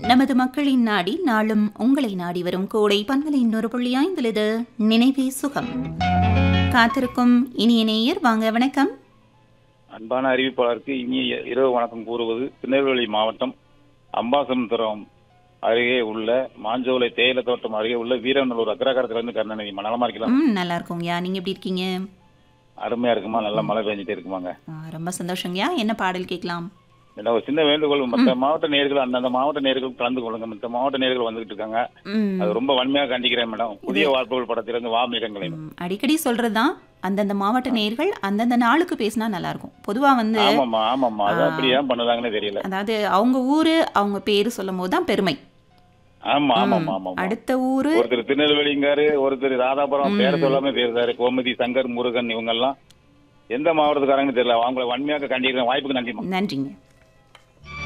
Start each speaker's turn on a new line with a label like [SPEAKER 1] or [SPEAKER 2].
[SPEAKER 1] நமது மக்களின் நாடி நாளும் உங்களை நாடி வரும் கோடை பன்மலை இன்னொரு புள்ளி ஐந்தில் இது நினைவே சுகம் காத்திருக்கும் இனிய நேயர் வாங்க வணக்கம்
[SPEAKER 2] அன்பான அறிவிப்பாளருக்கு இனிய இரவு வணக்கம் கூறுவது திருநெல்வேலி மாவட்டம் அம்பாசமுத்திரம் அருகே உள்ள மாஞ்சோலை தேயிலை தோட்டம் அருகே உள்ள வீரநல்லூர் அக்ரகாரத்துல இருந்து கருணாநிதி நலமா இருக்கலாம்
[SPEAKER 1] ம் நல்லா இருக்கோங்கய்யா நீங்க எப்படி இருக்கீங்க
[SPEAKER 2] அருமையா இருக்குமா நல்ல மழை பெஞ்சிட்டே இருக்குமாங்க
[SPEAKER 1] ஆ, ரொம்ப சந்தோஷங்கய்யா என்ன பாடல் கேட்கலாம்
[SPEAKER 2] என்ன ஒரு சின்ன வேண்டுகோள் மற்ற மாவட்ட நேர்கள் அந்தந்த மாவட்ட நேர்கள் கலந்து கொள்ளுங்க மற்ற மாவட்ட நேர்கள் வந்துகிட்டு இருக்காங்க
[SPEAKER 1] ம்
[SPEAKER 2] அது ரொம்ப வன்மையாக கண்டிக்கிறேன் மேடம் புதிய வார்ப்புகள் படத்திலிருந்து வா மிருகங்களை
[SPEAKER 1] ம், அடிக்கடி சொல்றதுதான் அந்தந்த மாவட்ட நேர்கள் அந்தந்த நாளுக்கு பேசினா நல்லா இருக்கும் பொதுவா வந்து
[SPEAKER 2] ஆமாம்மா ஆமாம்மா அது அப்படி ஏன் பண்ணுதாங்கன்னு தெரியல
[SPEAKER 1] அதாவது அவங்க ஊரு அவங்க பேரு சொல்லும் போது தான் பெருமை
[SPEAKER 2] ஆமா ஆமாம்மா ஆமாம்
[SPEAKER 1] அடுத்த ஊரு
[SPEAKER 2] ஒருத்தர் திருநெல்வேலிங்காரு ஒருத்தர் ராதாபுரம் பேர சொல்லாம பேருந்தாரு கோமதி சங்கர் முருகன் இவங்க எல்லாம் எந்த மாவட்டத்துக்காரங்கன்னு தெரியல அவங்கள வன்மையாக கண்டிக்கிறேன் வாய்ப்புக்கு நன்றிமா
[SPEAKER 1] நன்றிங்க